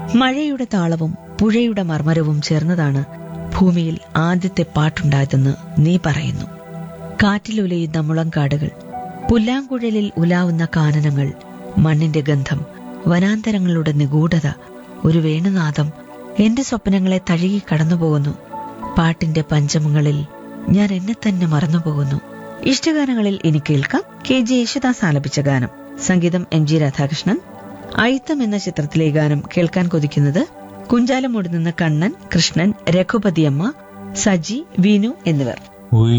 മഴയുടെ താളവും പുഴയുടെ മർമരവും ചേർന്നതാണ് ഭൂമിയിൽ ആദ്യത്തെ പാട്ടുണ്ടായതെന്ന് നീ പറയുന്നു കാറ്റിലുലയുന്ന മുളങ്കാടുകൾ പുല്ലാങ്കുഴലിൽ ഉലാവുന്ന കാനനങ്ങൾ മണ്ണിന്റെ ഗന്ധം വനാന്തരങ്ങളുടെ നിഗൂഢത ഒരു വേണുനാദം എന്റെ സ്വപ്നങ്ങളെ തഴുകി കടന്നുപോകുന്നു പാട്ടിന്റെ പഞ്ചമങ്ങളിൽ ഞാൻ എന്നെ തന്നെ മറന്നുപോകുന്നു ഇഷ്ടഗാനങ്ങളിൽ ഇനി കേൾക്കാം കെ ജെ യേശുദാസ് ആലപിച്ച ഗാനം സംഗീതം എം ജി രാധാകൃഷ്ണൻ അയിത്തം എന്ന ചിത്രത്തിലെ ഈ ഗാനം കേൾക്കാൻ കൊതിക്കുന്നത് കുഞ്ചാലമൂട് നിന്ന് കണ്ണൻ കൃഷ്ണൻ രഘുപതിയമ്മ സജി വീനു എന്നിവർ ഉയ്